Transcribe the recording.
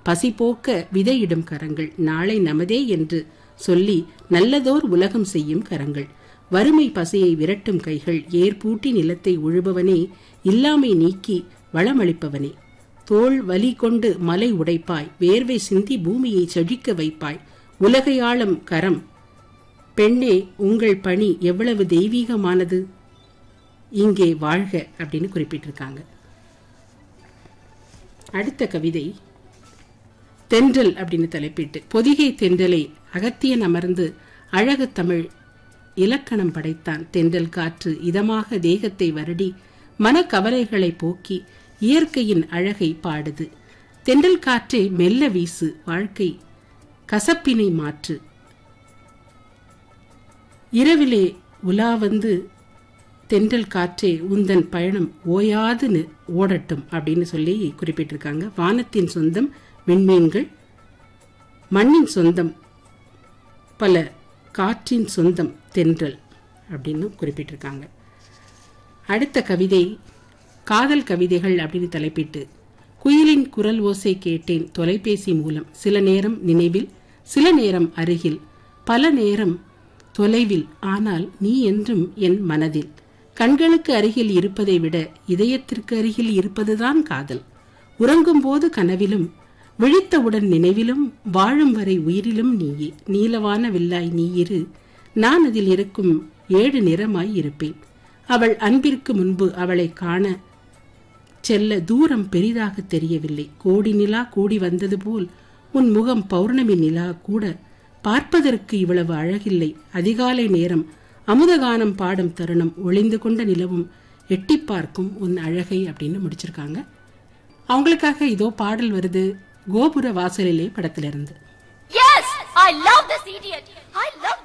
பசி போக்க விதையிடும் கரங்கள் நாளை நமதே என்று சொல்லி நல்லதோர் உலகம் செய்யும் கரங்கள் வறுமை பசியை விரட்டும் கைகள் ஏற்பூட்டி நிலத்தை உழுபவனே இல்லாமை நீக்கி வளமளிப்பவனே தோள் வலி கொண்டு மலை உடைப்பாய் வேர்வை சிந்தி பூமியை செழிக்க வைப்பாய் உலகையாளும் கரம் பெண்ணே உங்கள் பணி எவ்வளவு தெய்வீகமானது இங்கே வாழ்க அப்படின்னு குறிப்பிட்டிருக்காங்க அடுத்த கவிதை தென்றல் அப்படின்னு தலைப்பிட்டு பொதிகை தென்றலை அகத்தியன் அமர்ந்து அழகு தமிழ் இலக்கணம் படைத்தான் தென்றல் காற்று இதமாக தேகத்தை வருடி மனக்கவலைகளை போக்கி இயற்கையின் அழகை பாடுது தென்றல் காற்றே மெல்ல வீசு வாழ்க்கை கசப்பினை மாற்று இரவிலே உலா வந்து தென்றல் காற்றே உந்தன் பயணம் ஓயாது நி- ஓடட்டும் அப்படின்னு சொல்லி குறிப்பிட்டிருக்காங்க வானத்தின் சொந்தம் விண்மீன்கள் மண்ணின் சொந்தம் பல காற்றின் சொந்தம் தென்றல் அப்படின்னு குறிப்பிட்டிருக்காங்க அடுத்த கவிதை காதல் கவிதைகள் அப்படின்னு தலைப்பிட்டு குயிலின் குரல் ஓசை கேட்டேன் தொலைபேசி மூலம் சில நேரம் நினைவில் சில நேரம் அருகில் பல நேரம் தொலைவில் ஆனால் நீ என்றும் என் மனதில் கண்களுக்கு அருகில் இருப்பதை விட இதயத்திற்கு அருகில் இருப்பதுதான் காதல் உறங்கும்போது கனவிலும் விழித்தவுடன் நினைவிலும் வாழும் வரை உயிரிலும் நீயே நீலவான வில்லாய் நீ இரு நான் அதில் இருக்கும் ஏழு நிறமாய் இருப்பேன் அவள் அன்பிற்கு முன்பு அவளை காண செல்ல தூரம் பெரிதாக தெரியவில்லை கோடி நிலா கூடி வந்தது போல் உன் முகம் பௌர்ணமி நிலா கூட பார்ப்பதற்கு இவ்வளவு அழகில்லை அதிகாலை நேரம் அமுதகானம் பாடும் தருணம் ஒளிந்து கொண்ட நிலவும் எட்டி பார்க்கும் உன் அழகை அப்படின்னு முடிச்சிருக்காங்க அவங்களுக்காக இதோ பாடல் வருது கோபுர வாசலிலே படத்திலிருந்து Yes! I love this idiot! I love